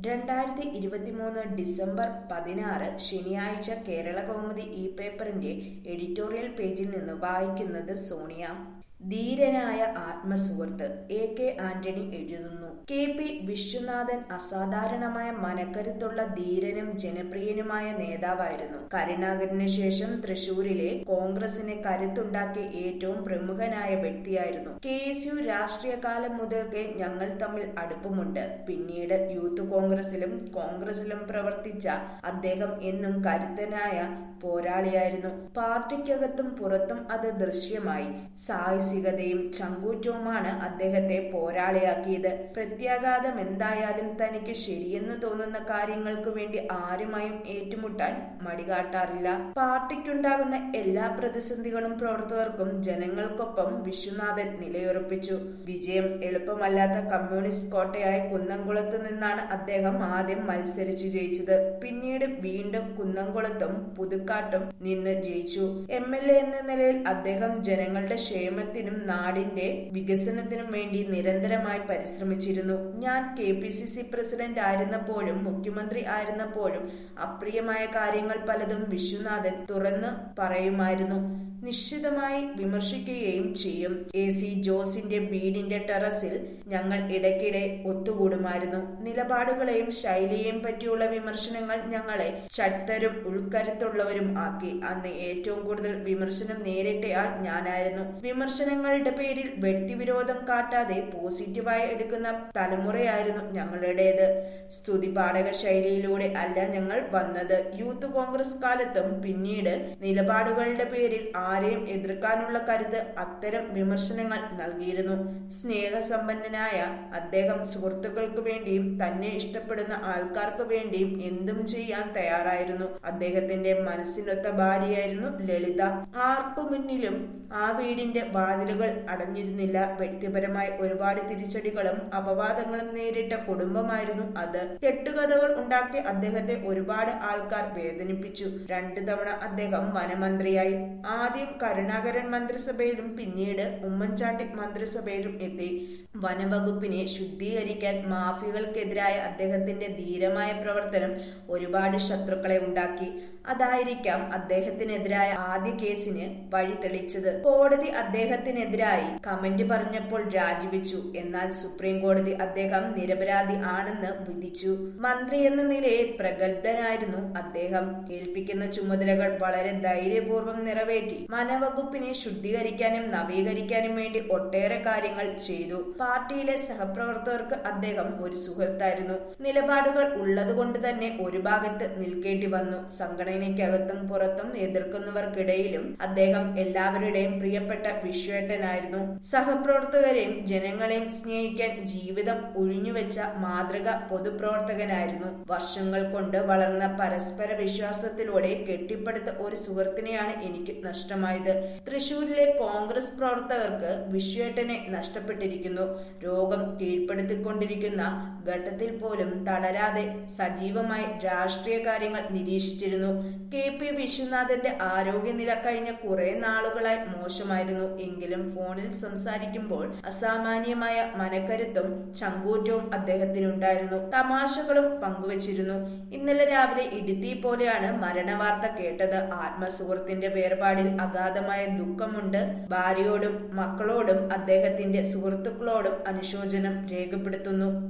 രണ്ടായിരത്തി ഇരുപത്തിമൂന്ന് ഡിസംബർ പതിനാറ് ശനിയാഴ്ച കേരള കൗമുദി ഇ പേപ്പറിന്റെ എഡിറ്റോറിയൽ പേജിൽ നിന്ന് വായിക്കുന്നത് സോണിയ ധീരനായ ആത്മസുഹൃത്ത് എ കെ ആന്റണി എഴുതുന്നു കെ പി വിശ്വനാഥൻ അസാധാരണമായ മനക്കരുത്തുള്ള ധീരനും ജനപ്രിയനുമായ നേതാവായിരുന്നു കരുണാകരന് ശേഷം തൃശൂരിലെ കോൺഗ്രസിന് കരുത്തുണ്ടാക്കിയ ഏറ്റവും പ്രമുഖനായ വ്യക്തിയായിരുന്നു കെ എസ് യു രാഷ്ട്രീയ കാലം മുതൽക്കേ ഞങ്ങൾ തമ്മിൽ അടുപ്പമുണ്ട് പിന്നീട് യൂത്ത് കോൺഗ്രസിലും കോൺഗ്രസിലും പ്രവർത്തിച്ച അദ്ദേഹം എന്നും കരുത്തനായ പോരാളിയായിരുന്നു പാർട്ടിക്കകത്തും പുറത്തും അത് ദൃശ്യമായി സാഹസികതയും ചങ്കൂറ്റവുമാണ് അദ്ദേഹത്തെ പോരാളിയാക്കിയത് പ്രത്യാഘാതം എന്തായാലും തനിക്ക് ശരിയെന്ന് തോന്നുന്ന കാര്യങ്ങൾക്ക് വേണ്ടി ആരുമായും ഏറ്റുമുട്ടാൻ മടികാട്ടാറില്ല പാർട്ടിക്കുണ്ടാകുന്ന എല്ലാ പ്രതിസന്ധികളും പ്രവർത്തകർക്കും ജനങ്ങൾക്കൊപ്പം വിശ്വനാഥൻ നിലയുറപ്പിച്ചു വിജയം എളുപ്പമല്ലാത്ത കമ്മ്യൂണിസ്റ്റ് കോട്ടയായ കുന്നംകുളത്ത് നിന്നാണ് അദ്ദേഹം ആദ്യം മത്സരിച്ചു ജയിച്ചത് പിന്നീട് വീണ്ടും കുന്നംകുളത്തും പുതുക്കാട്ടും നിന്ന് ജയിച്ചു എം എൽ എ എന്ന നിലയിൽ അദ്ദേഹം ജനങ്ങളുടെ ക്ഷേമത്തിനും നാടിന്റെ വികസനത്തിനും വേണ്ടി നിരന്തരമായി പരിശ്രമിച്ചിരുന്നു ഞാൻ K P C C president ആയിരുന്നപ്പോഴും മുഖ്യമന്ത്രി ആയിരുന്നപ്പോഴും അപ്രിയമായ കാര്യങ്ങൾ പലതും വിശ്വനാഥൻ തുറന്നു പറയുമായിരുന്നു നിശ്ചിതമായി വിമർശിക്കുകയും ചെയ്യും എ സി ജോസിന്റെ വീടിന്റെ ടെറസിൽ ഞങ്ങൾ ഇടയ്ക്കിടെ ഒത്തുകൂടുമായിരുന്നു നിലപാടുകളെയും ശൈലിയെയും പറ്റിയുള്ള വിമർശനങ്ങൾ ഞങ്ങളെ ശക്തരും ഉൾക്കരുത്തുള്ളവരും ആക്കി അന്ന് ഏറ്റവും കൂടുതൽ വിമർശനം നേരിട്ടയാൾ ഞാനായിരുന്നു വിമർശനങ്ങളുടെ പേരിൽ വ്യക്തിവിരോധം കാട്ടാതെ പോസിറ്റീവായി എടുക്കുന്ന തലമുറയായിരുന്നു ഞങ്ങളുടേത് സ്തുതിപാഠക ശൈലിയിലൂടെ അല്ല ഞങ്ങൾ വന്നത് യൂത്ത് കോൺഗ്രസ് കാലത്തും പിന്നീട് നിലപാടുകളുടെ പേരിൽ ആരെയും എതിർക്കാനുള്ള കരുത്ത് അത്തരം വിമർശനങ്ങൾ നൽകിയിരുന്നു സ്നേഹസമ്പന്നനായ അദ്ദേഹം സുഹൃത്തുക്കൾക്ക് വേണ്ടിയും തന്നെ ഇഷ്ടപ്പെടുന്ന ആൾക്കാർക്ക് വേണ്ടിയും എന്തും ചെയ്യാൻ തയ്യാറായിരുന്നു അദ്ദേഹത്തിന്റെ മനസ്സിനൊത്ത ഭാര്യയായിരുന്നു ലളിത ആർക്കു മുന്നിലും ആ വീടിന്റെ വാതിലുകൾ അടഞ്ഞിരുന്നില്ല വ്യക്തിപരമായി ഒരുപാട് തിരിച്ചടികളും അപവാദങ്ങളും നേരിട്ട കുടുംബമായിരുന്നു അത് കെട്ടുകഥകൾ ഉണ്ടാക്കി അദ്ദേഹത്തെ ഒരുപാട് ആൾക്കാർ വേദനിപ്പിച്ചു രണ്ടു തവണ അദ്ദേഹം വനമന്ത്രിയായി ആദ്യം കരുണാകരൻ മന്ത്രിസഭയിലും പിന്നീട് ഉമ്മൻചാണ്ടി മന്ത്രിസഭയിലും എത്തി വനവകുപ്പിനെ ശുദ്ധീകരിക്കാൻ മാഫിയകൾക്കെതിരായ അദ്ദേഹത്തിന്റെ ധീരമായ പ്രവർത്തനം ഒരുപാട് ശത്രുക്കളെ ഉണ്ടാക്കി അതായിരിക്കാം അദ്ദേഹത്തിനെതിരായ ആദ്യ കേസിന് വഴി തെളിച്ചത് കോടതി അദ്ദേഹത്തിനെതിരായി കമന്റ് പറഞ്ഞപ്പോൾ രാജിവെച്ചു എന്നാൽ സുപ്രീം കോടതി അദ്ദേഹം നിരപരാധി ആണെന്ന് വിധിച്ചു മന്ത്രി എന്ന നിലയിൽ പ്രഗത്ഭനായിരുന്നു അദ്ദേഹം ഏൽപ്പിക്കുന്ന ചുമതലകൾ വളരെ ധൈര്യപൂർവ്വം നിറവേറ്റി വനവകുപ്പിനെ ശുദ്ധീകരിക്കാനും നവീകരിക്കാനും വേണ്ടി ഒട്ടേറെ കാര്യങ്ങൾ ചെയ്തു പാർട്ടിയിലെ സഹപ്രവർത്തകർക്ക് അദ്ദേഹം ഒരു സുഹൃത്തായിരുന്നു നിലപാടുകൾ ഉള്ളതുകൊണ്ട് തന്നെ ഒരു ഭാഗത്ത് നിൽക്കേണ്ടി വന്നു സംഘടനയ്ക്കകത്തും പുറത്തും എതിർക്കുന്നവർക്കിടയിലും അദ്ദേഹം എല്ലാവരുടെയും പ്രിയപ്പെട്ട വിശ്വേട്ടനായിരുന്നു സഹപ്രവർത്തകരെയും ജനങ്ങളെയും സ്നേഹിക്കാൻ ജീവിതം ഒഴിഞ്ഞുവെച്ച മാതൃക പൊതുപ്രവർത്തകനായിരുന്നു വർഷങ്ങൾ കൊണ്ട് വളർന്ന പരസ്പര വിശ്വാസത്തിലൂടെ കെട്ടിപ്പടുത്ത ഒരു സുഹൃത്തിനെയാണ് എനിക്ക് നഷ്ടമായത് തൃശൂരിലെ കോൺഗ്രസ് പ്രവർത്തകർക്ക് വിശ്വേട്ടനെ നഷ്ടപ്പെട്ടിരിക്കുന്നു രോഗം കീഴ്പ്പെടുത്തിക്കൊണ്ടിരിക്കുന്ന ഘട്ടത്തിൽ പോലും തളരാതെ സജീവമായി രാഷ്ട്രീയ കാര്യങ്ങൾ നിരീക്ഷിച്ചിരുന്നു കെ പി വിശ്വനാഥന്റെ ആരോഗ്യനില കഴിഞ്ഞ കുറെ നാളുകളായി മോശമായിരുന്നു എങ്കിലും ഫോണിൽ സംസാരിക്കുമ്പോൾ അസാമാന്യമായ മനക്കരുത്തും ചങ്കൂറ്റവും അദ്ദേഹത്തിനുണ്ടായിരുന്നു തമാശകളും പങ്കുവച്ചിരുന്നു ഇന്നലെ രാവിലെ ഇടുത്തി പോലെയാണ് മരണവാർത്ത കേട്ടത് ആത്മസുഹൃത്തിന്റെ വേർപാടിൽ അഗാധമായ ദുഃഖമുണ്ട് ഭാര്യയോടും മക്കളോടും അദ്ദേഹത്തിന്റെ സുഹൃത്തുക്കളോടും അനുശോചനം രേഖപ്പെടുത്തുന്നു